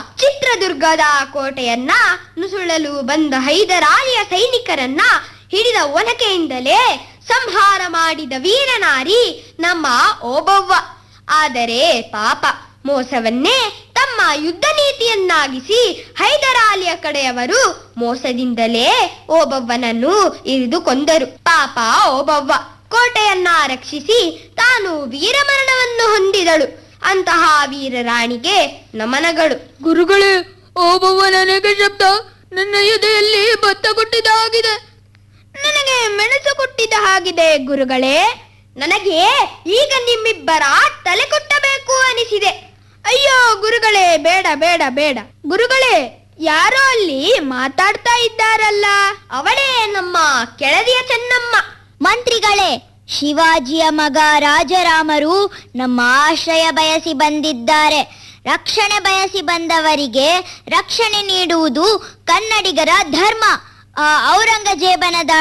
ಚಿತ್ರದುರ್ಗದ ಕೋಟೆಯನ್ನ ನುಸುಳಲು ಬಂದ ಹೈದರಾಲಿಯ ಸೈನಿಕರನ್ನ ಹಿಡಿದ ಒನಕೆಯಿಂದಲೇ ಸಂಹಾರ ಮಾಡಿದ ವೀರನಾರಿ ನಮ್ಮ ಓಬವ್ವ ಆದರೆ ಪಾಪ ಮೋಸವನ್ನೇ ತಮ್ಮ ಯುದ್ಧ ನೀತಿಯನ್ನಾಗಿಸಿ ಹೈದರಾಲಿಯ ಕಡೆಯವರು ಮೋಸದಿಂದಲೇ ಓಬವ್ವನನ್ನು ಇರಿದು ಕೊಂದರು ಪಾಪ ಓಬವ್ವ ಕೋಟೆಯನ್ನ ರಕ್ಷಿಸಿ ತಾನು ವೀರಮರಣವನ್ನು ಹೊಂದಿದಳು ಅಂತಹ ವೀರರಾಣಿಗೆ ನಮನಗಳು ಗುರುಗಳೇ ಓಬವ್ವ ನನಗೆ ಶಬ್ದ ನನ್ನ ಎದೆಯಲ್ಲಿ ಭತ್ತ ಕೊಟ್ಟಿದ ಹಾಗಿದೆ ನನಗೆ ಮೆಣಸು ಕೊಟ್ಟಿದ ಹಾಗಿದೆ ಗುರುಗಳೇ ನನಗೆ ಈಗ ನಿಮ್ಮಿಬ್ಬರ ತಲೆ ಕೊಟ್ಟಬೇಕು ಅನಿಸಿದೆ ಅಯ್ಯೋ ಗುರುಗಳೇ ಬೇಡ ಬೇಡ ಬೇಡ ಗುರುಗಳೇ ಯಾರೋ ಅಲ್ಲಿ ಮಾತಾಡ್ತಾ ಇದ್ದಾರಲ್ಲ ಅವಳೇ ನಮ್ಮ ಕೆಳದಿಯ ಚೆನ್ನಮ್ಮ ಮಂತ್ರಿಗಳೇ ಶಿವಾಜಿಯ ಮಗ ರಾಜರಾಮರು ನಮ್ಮ ಆಶ್ರಯ ಬಯಸಿ ಬಂದಿದ್ದಾರೆ ರಕ್ಷಣೆ ಬಯಸಿ ಬಂದವರಿಗೆ ರಕ್ಷಣೆ ನೀಡುವುದು ಕನ್ನಡಿಗರ ಧರ್ಮ ಆ ಔರಂಗಜೇಬನ